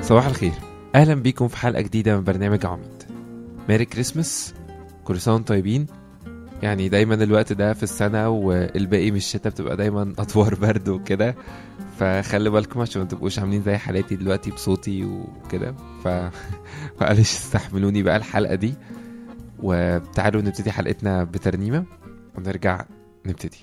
صباح الخير اهلا بيكم في حلقه جديده من برنامج عميد ميري كريسمس كل سنه وانتم طيبين يعني دايما الوقت ده في السنه والباقي من الشتاء بتبقى دايما ادوار برد وكده فخلي بالكم عشان ما تبقوش عاملين زي حالاتي دلوقتي بصوتي وكده ف معلش استحملوني بقى الحلقه دي وتعالوا نبتدي حلقتنا بترنيمه ونرجع نبتدي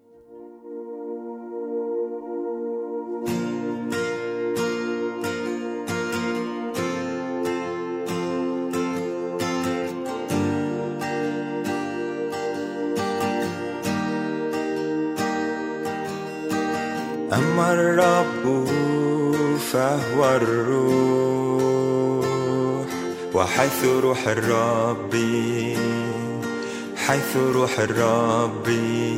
أما الرب فهو الروح وحيث روح الرب حيث روح الرب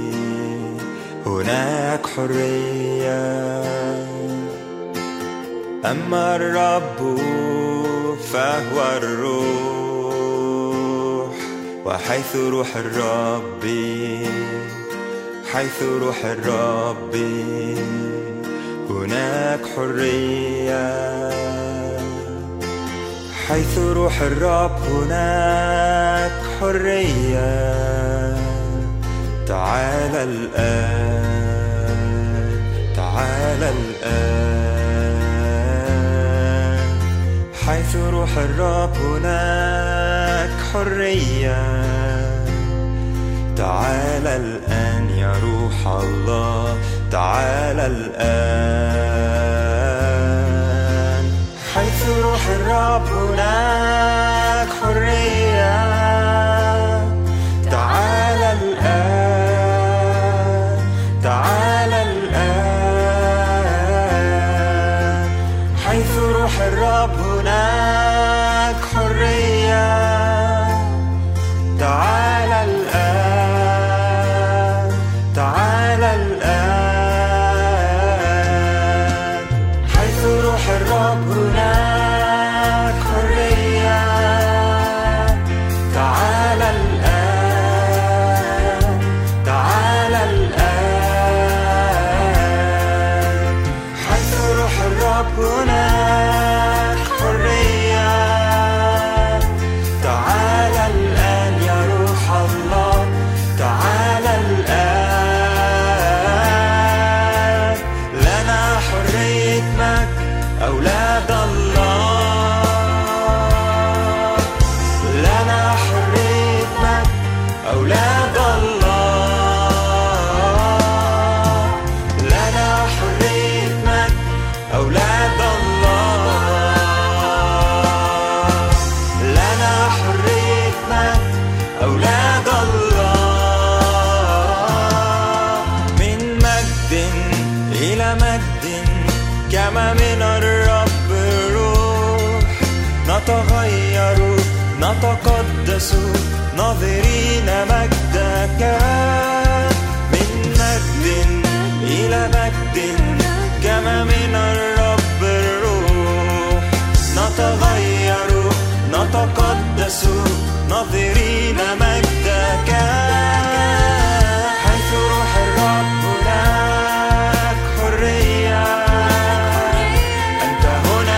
هناك حرية أما الرب فهو الروح وحيث روح الرب حيث روح الرب هناك حرية حيث روح الرب هناك حرية تعال الآن تعال الآن حيث روح الرب هناك حرية تعال الآن يا روح الله تعال الآن حيث روح الرب هناك حرية تعال الآن تعال الآن حيث روح الرب هناك حرية تعال الآن تعال الآن حيث روح الرب هناك حرية تعال الآن تعال الآن حيث روح الرب هناك حرية تعال الآن يا روح الله تعال الآن لنا حرية مجد أولاد الله لنا حرية مجد أولاد الله لنا حرية مجد أولاد الله لنا حرية مجد أولاد الله من مجد إلى مجد كما من الرب روح نتغير نتقدس ناظرين مجدك من مجد إلى مجد كما من الرب الروح نتغير نتقدس ناظرين مجدك حيث روح الرب هناك حرية أنت هنا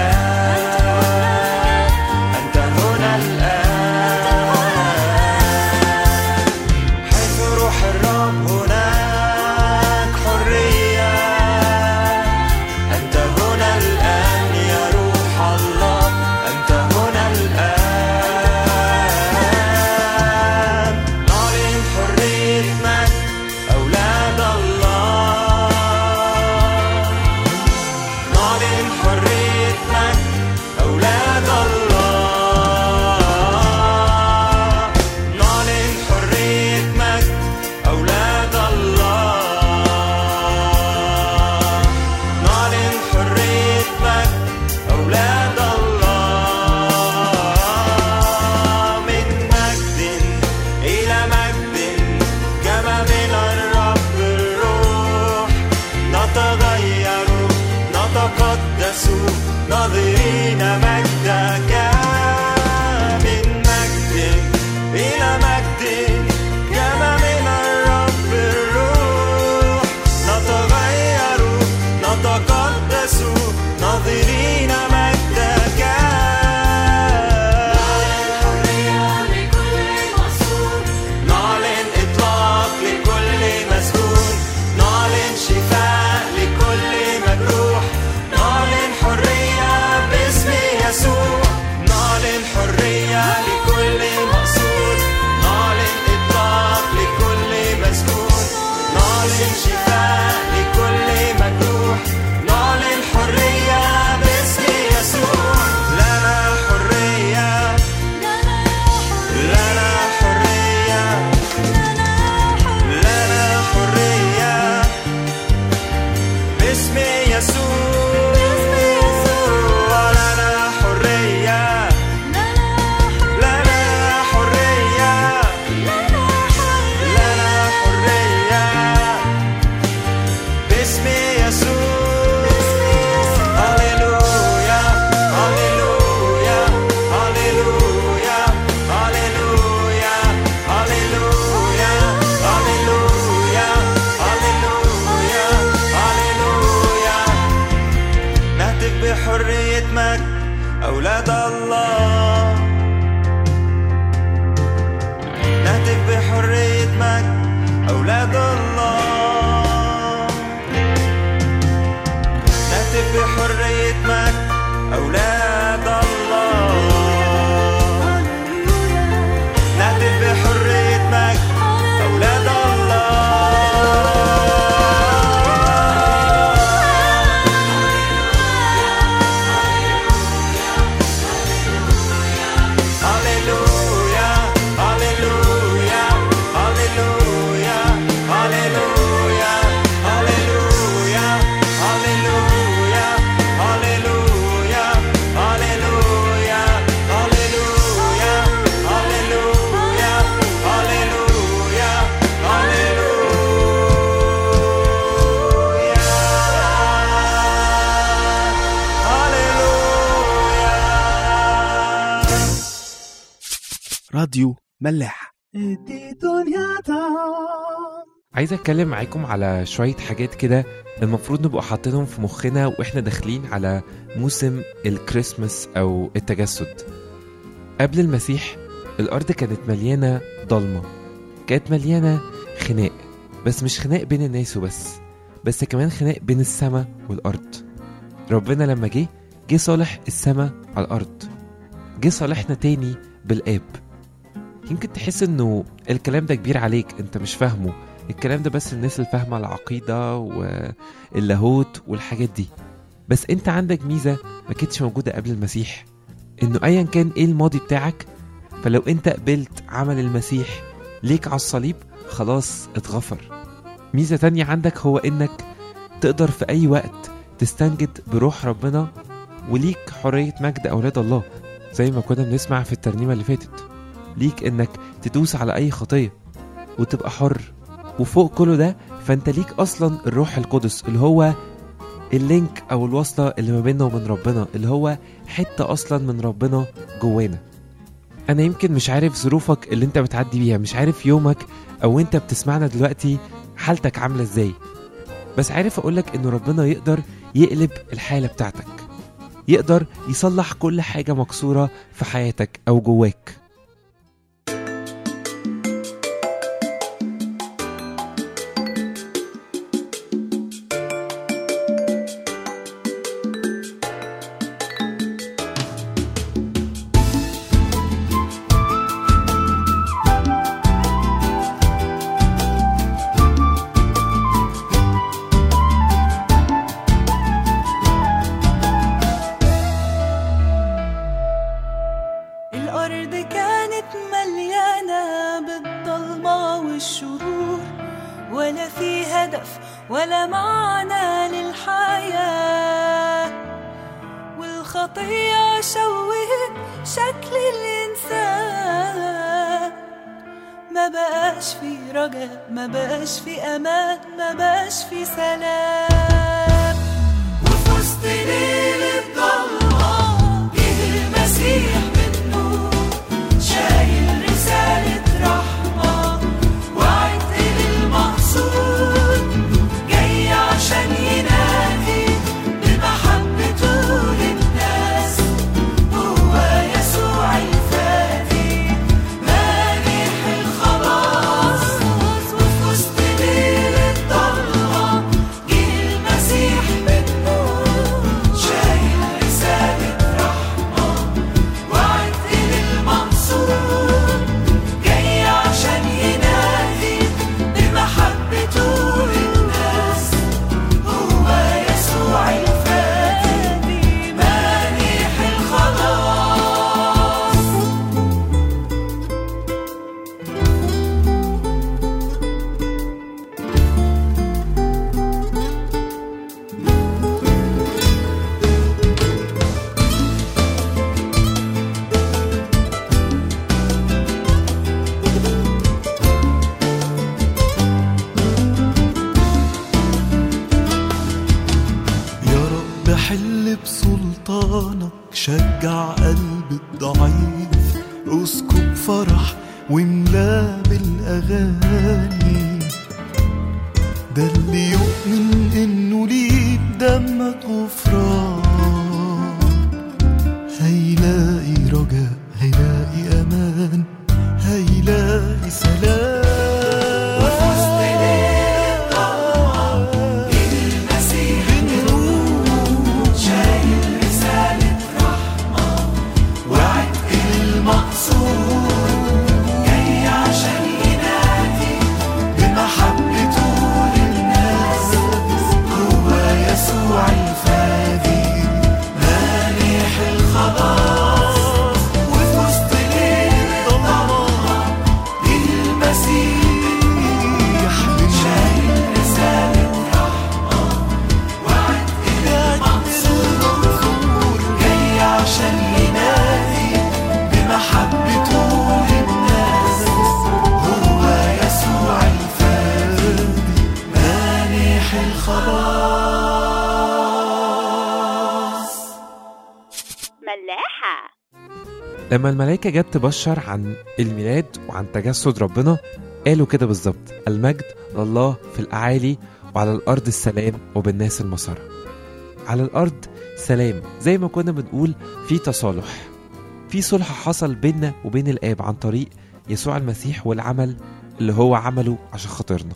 الآن أنت هنا الآن حيث روح الرب هناك حرية أنت هنا الآن يا روح الله أنت هنا الآن نعلن حرية مجد أولاد الله نعلن حرية مجد أولاد الله نعلن حرية مجد أولاد الله نعلن حرية مجد أولاد الله من مجد إلى مجد كما من الرب الروح نتغير نتقدس ناظرين مجدك من مجد إلى مجد كما من الرب الروح نتغير نتقدس ناظرين مجدك راديو ملاح ادي دنيا طعم عايز اتكلم معاكم على شوية حاجات كده المفروض نبقى حاطينهم في مخنا واحنا داخلين على موسم الكريسماس او التجسد قبل المسيح الارض كانت مليانة ضلمة كانت مليانة خناق بس مش خناق بين الناس وبس بس كمان خناق بين السماء والارض ربنا لما جه جه صالح السماء على الارض جه صالحنا تاني بالاب يمكن تحس انه الكلام ده كبير عليك انت مش فاهمه الكلام ده بس الناس اللي فاهمه العقيده واللاهوت والحاجات دي بس انت عندك ميزه ما كانتش موجوده قبل المسيح انه ايا كان ايه الماضي بتاعك فلو انت قبلت عمل المسيح ليك على الصليب خلاص اتغفر ميزه تانية عندك هو انك تقدر في اي وقت تستنجد بروح ربنا وليك حريه مجد اولاد الله زي ما كنا بنسمع في الترنيمه اللي فاتت ليك انك تدوس على اي خطيه وتبقى حر وفوق كل ده فانت ليك اصلا الروح القدس اللي هو اللينك او الوصله اللي ما بيننا وبين ربنا اللي هو حته اصلا من ربنا جوانا انا يمكن مش عارف ظروفك اللي انت بتعدي بيها مش عارف يومك او انت بتسمعنا دلوقتي حالتك عامله ازاي بس عارف اقولك ان ربنا يقدر يقلب الحاله بتاعتك يقدر يصلح كل حاجه مكسوره في حياتك او جواك الأرض كانت مليانة بالضلمة والشرور ولا في هدف ولا معنى للحياة والخطية شوهت شكل الإنسان ما بقاش في رجاء ما بقاش في أمان ما بقاش في سلام وفي وسط ليل الضلمة جه المسيح بالنور شايل رسالة رحمة وعد للمقصود جاي عشان ينادي بمحبته للناس هو يسوع الفادي مانح الخلاص وفي وسط ليل الضلمة جه المسيح بالنور شايل رسالة رحمة وعد للمنصور جاي عشان ينادي بمحبته للناس هو يسوع الفادي مانح الخلاص يا رب حل بسلطانك شجع قلب الضعيف اسكب فرح واملاه بالاغاني ده اللي يؤمن انه ليه بدمك غفران هيلاقي رجاء هيلاقي امان هيلاقي سلام وفي وسط ليل الضلمة المسيح بنور شايل رسالة رحمة وعد المقصود جاي عشان ينادي بمحبته للناس هو يسوع الفادي لما الملائكة جت تبشر عن الميلاد وعن تجسد ربنا قالوا كده بالظبط المجد لله في الأعالي وعلى الأرض السلام وبالناس المسرة على الأرض سلام زي ما كنا بنقول في تصالح في صلح حصل بيننا وبين الآب عن طريق يسوع المسيح والعمل اللي هو عمله عشان خاطرنا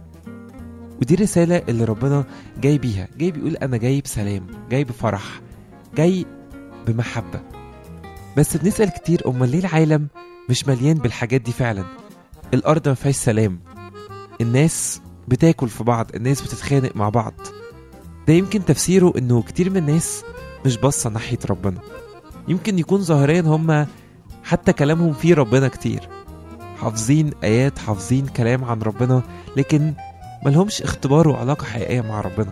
ودي الرسالة اللي ربنا جاي بيها جاي بيقول أنا جاي بسلام جاي بفرح جاي بمحبة بس بنسأل كتير أمال ليه العالم مش مليان بالحاجات دي فعلا الأرض ما فيهاش سلام الناس بتاكل في بعض الناس بتتخانق مع بعض ده يمكن تفسيره إنه كتير من الناس مش باصة ناحية ربنا يمكن يكون ظاهريا هم حتى كلامهم فيه ربنا كتير حافظين آيات حافظين كلام عن ربنا لكن ملهمش اختبار وعلاقة حقيقية مع ربنا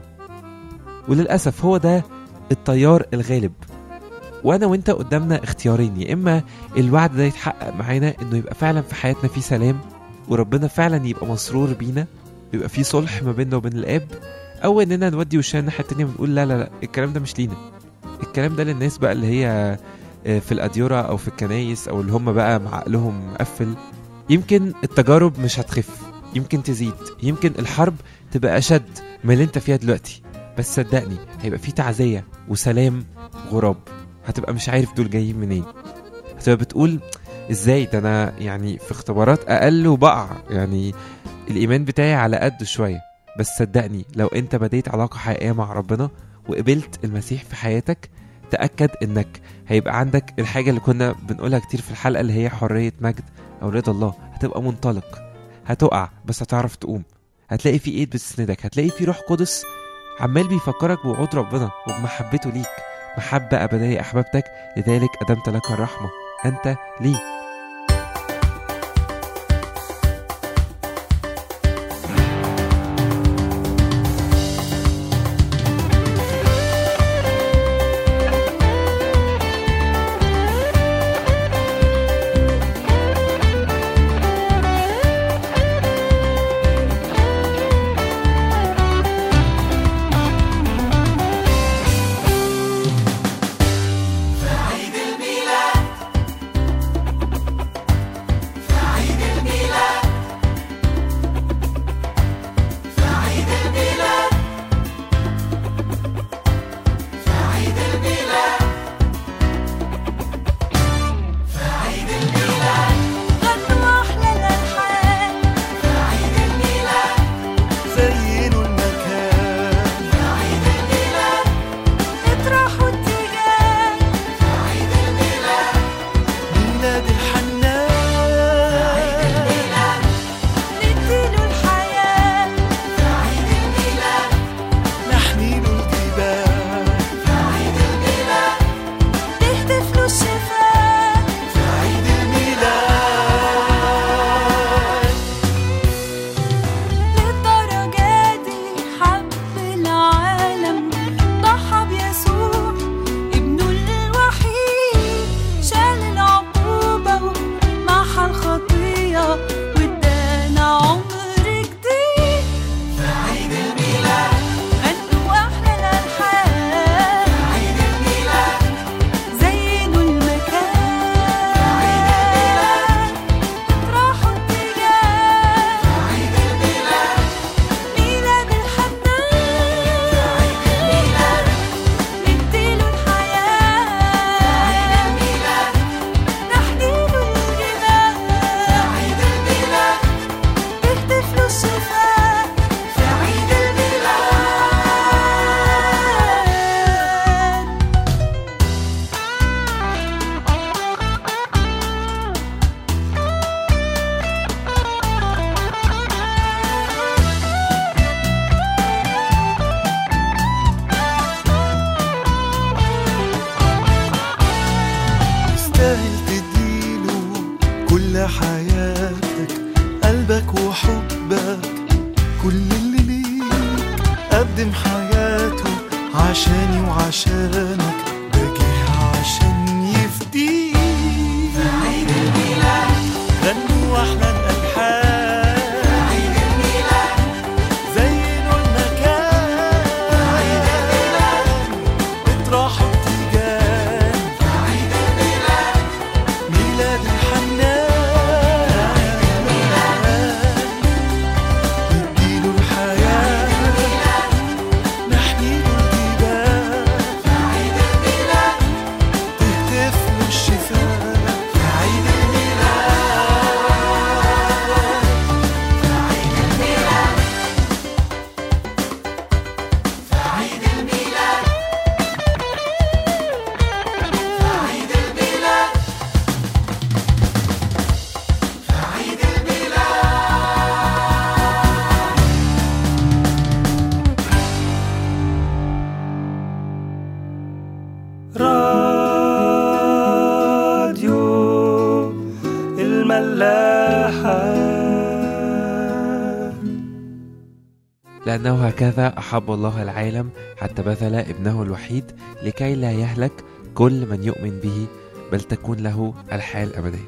وللأسف هو ده التيار الغالب وانا وانت قدامنا اختيارين يا اما الوعد ده يتحقق معانا انه يبقى فعلا في حياتنا في سلام وربنا فعلا يبقى مسرور بينا يبقى في صلح ما بيننا وبين الاب او اننا نودي وشنا الناحيه التانيه ونقول لا لا لا الكلام ده مش لينا الكلام ده للناس بقى اللي هي آه، في الاديره او في الكنايس او اللي هم بقى مع عقلهم مقفل يمكن التجارب مش هتخف يمكن تزيد يمكن الحرب تبقى اشد من اللي انت فيها دلوقتي بس صدقني هيبقى في تعزيه وسلام غراب هتبقى مش عارف دول جايين منين هتبقى بتقول ازاي ده انا يعني في اختبارات اقل وبقع يعني الايمان بتاعي على قده شويه بس صدقني لو انت بديت علاقه حقيقيه مع ربنا وقبلت المسيح في حياتك تاكد انك هيبقى عندك الحاجه اللي كنا بنقولها كتير في الحلقه اللي هي حريه مجد او رضا الله هتبقى منطلق هتقع بس هتعرف تقوم هتلاقي في ايد بتسندك هتلاقي في روح قدس عمال بيفكرك بوعود ربنا وبمحبته ليك محبة أبدية أحببتك لذلك أدمت لك الرحمة أنت لي عيد الميلاد في عيد الميلاد في عيد الميلاد في عيد الميلاد في عيد الميلاد غنوا أحلى الألحان في عيد الميلاد زينوا المكان في عيد الميلاد اطرحوا التيجان في عيد الميلاد ميلاد الحنان نديله الحياة في عيد الميلاد نحميله الجبال في عيد الميلاد تهتف له الشفاه في عيد الميلاد للدرجة دي حب العالم ضحى بيسوع ابنه الوحيد شال العقوبة ومحى الخطية وادانا عمر جديد في عيد الميلاد غنوا أحلى الألحان في عيد الميلاد زينوا المكان في عيد الميلاد اطرحوا التيجان في عيد الميلاد ميلاد الحنان في عيد الميلاد نديله الحياة في عيد الميلاد نحكيله الجبال في عيد الميلاد تهتف له الشفاه في عيد الميلاد تستاهل تديله كل حياتك قلبك وحبك كل اللي ليك قدم حياته عشاني وعشانك ده جه عشان يفديك في عيد الميلاد غنوا احلى الالحان في عيد الميلاد زينوا المكان في عيد الميلاد اطرحوا التيجان في عيد الميلاد لأنه هكذا أحب الله العالم حتى بذل ابنه الوحيد لكي لا يهلك كل من يؤمن به بل تكون له الحياة الأبدية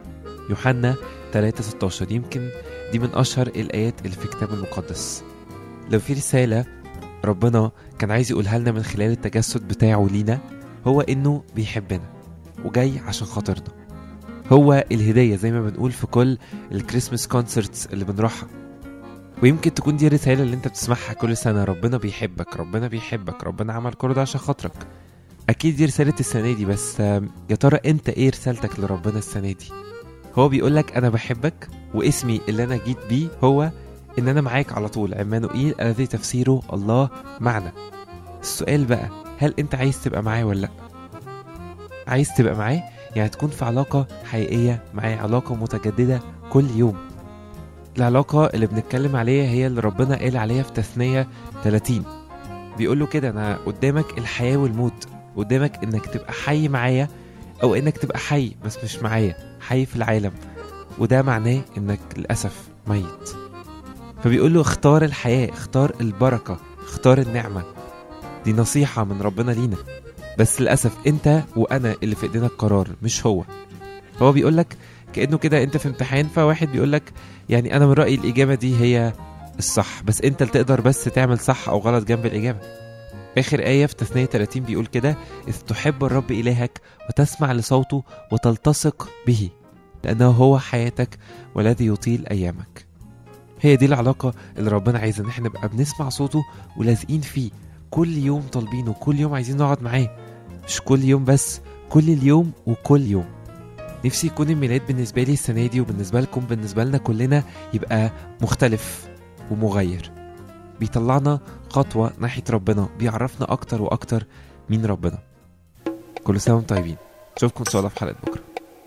يوحنا 3:16 يمكن دي من أشهر الآيات اللي في الكتاب المقدس لو في رسالة ربنا كان عايز يقولها لنا من خلال التجسد بتاعه لينا هو إنه بيحبنا وجاي عشان خاطرنا هو الهدية زي ما بنقول في كل الكريسماس كونسرتس اللي بنروحها ويمكن تكون دي الرسالة اللي انت بتسمعها كل سنة ربنا بيحبك ربنا بيحبك ربنا عمل كل ده عشان خاطرك أكيد دي رسالة السنة دي بس آم، يا ترى انت ايه رسالتك لربنا السنة دي هو بيقولك أنا بحبك واسمي اللي أنا جيت بيه هو إن أنا معاك على طول عمانوئيل الذي تفسيره الله معنا السؤال بقى هل انت عايز تبقى معاه ولا لأ عايز تبقى معاه يعني تكون في علاقة حقيقية معاه علاقة متجددة كل يوم العلاقة اللي بنتكلم عليها هي اللي ربنا قال عليها في تثنية 30 بيقول له كده أنا قدامك الحياة والموت قدامك إنك تبقى حي معايا أو إنك تبقى حي بس مش معايا حي في العالم وده معناه إنك للأسف ميت فبيقول له اختار الحياة اختار البركة اختار النعمة دي نصيحة من ربنا لينا بس للأسف أنت وأنا اللي في إيدينا القرار مش هو هو بيقول لك كأنه كده أنت في امتحان فواحد بيقول لك يعني أنا من رأيي الإجابة دي هي الصح بس أنت اللي تقدر بس تعمل صح أو غلط جنب الإجابة آخر آية في تثنية 30 بيقول كده إذ تحب الرب إلهك وتسمع لصوته وتلتصق به لأنه هو حياتك والذي يطيل أيامك هي دي العلاقة اللي ربنا عايز إن احنا نبقى بنسمع صوته ولازقين فيه كل يوم طالبينه كل يوم عايزين نقعد معاه مش كل يوم بس كل اليوم وكل يوم نفسي يكون الميلاد بالنسبة لي السنة دي وبالنسبة لكم بالنسبة لنا كلنا يبقى مختلف ومغير بيطلعنا خطوة ناحية ربنا بيعرفنا أكتر وأكتر مين ربنا كل سنة وانتم طيبين نشوفكم إن شاء الله في حلقة بكرة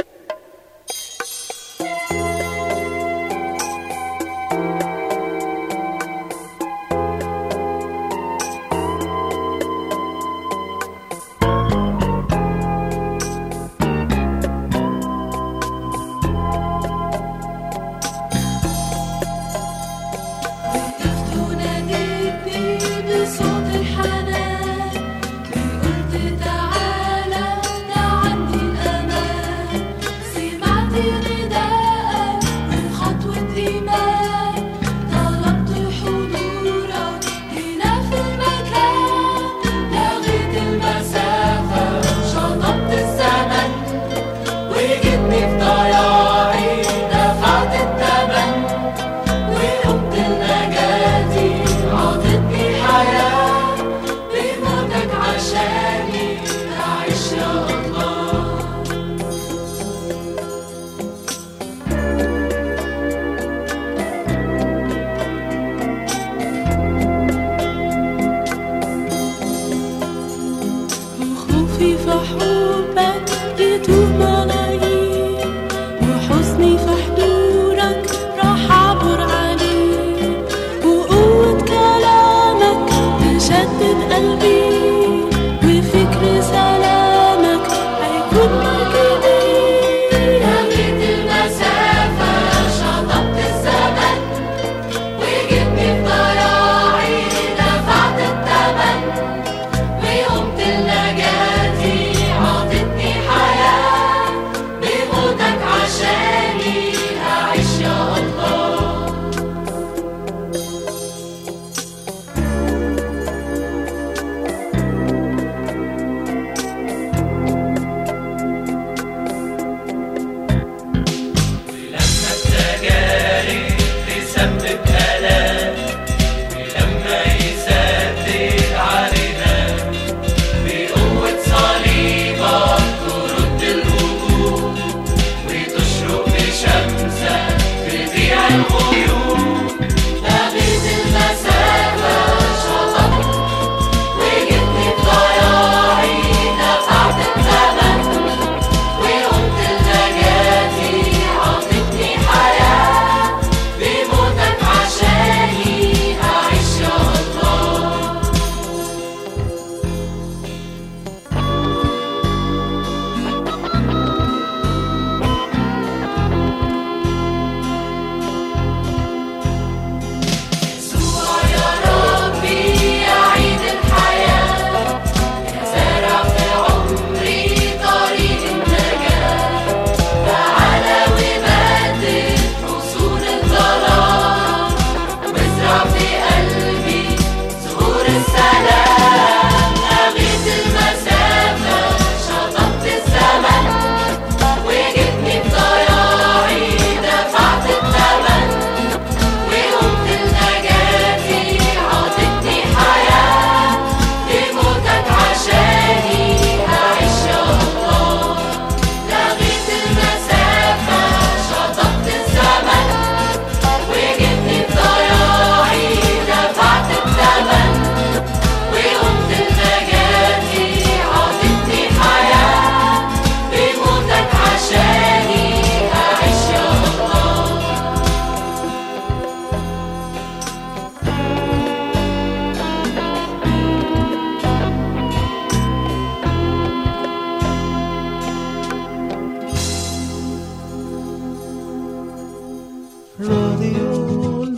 وقفت وناديت بيه بصوت الحنان وقلت تعالى ده عندي الأمان سمعت نداءك وخطوة إيمان طلبت حضورك هنا في المكان لغيت المسافة شطبت الزمن وجيتني في ضياعي دفعت الثمن وقمت لنجاتي عطتني حياة بموتك عشاني أعيش يا الله وخوفي في حبك يتوه ملايين وحزني في حضورك راح عبر عليه وقوة كلامك تشدد قلبي وفكر سلامك هيكون مجدي لغيت المسافة شطبت الزمن وجبني في ضياعي دفعت الثمن وقمت لنجاتي عطتني حياة بموتك عشاني أعيش يا الله لما التجارب تسبب آلام ولما يصدق علينا بقوة صليبك ترد الهجوم وتشرق بشمسك تضيع الغيوم لغيت المسافة شطبت وجبني بضياعي دفعت الثمن وقمت لنجاتي عطتني حياة بموتك راديو